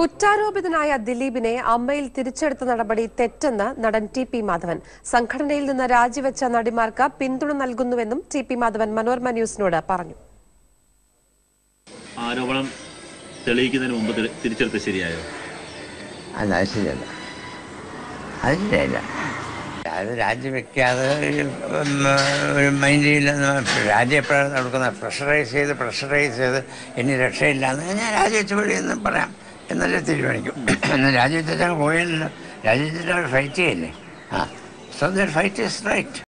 കുറ്റാരോപിതനായ ദിലീപിനെ അമ്മയിൽ തിരിച്ചെടുത്ത നടപടി തെറ്റെന്ന് നടൻ ടി പി മാധവൻ സംഘടനയിൽ നിന്ന് രാജിവെച്ച നടിമാർക്ക് പിന്തുണ നൽകുന്നുവെന്നും ടി പി മാധവൻ മനോരമ ന്യൂസിനോട് പറഞ്ഞു ആരോപണം തെളിയിക്കുന്നതിന് മുമ്പ് തിരി- തിരിച്ചെടുത്ത് ശരിയായോ അല്ല അത് ശരിയല്ല അത് ശരിയല്ല അത് രാജിവെക്കാതെ ഒരു, ഉം, ഒരു മൈൻഡ് ചെയ്യില്ലെന്ന് രാജ്യം എപ്പോഴാണ് നടക്കുന്നത് പ്രഷറൈസ് ചെയ്ത് പ്രഷറൈസ് ചെയ്ത് ഇനി രക്ഷയില്ല എന്ന് ഞാൻ രാജിവെച്ച് വിളിയെന്ന് പറയാം എന്നല്ലേ തീരുമാനിക്കും എന്നാൽ രാജിവെച്ചാൽ പോയല്ലോ രാജിവെച്ചിട്ട് അവർ ഫൈറ്റ് ചെയ്യില്ലേ ആ so their fight is right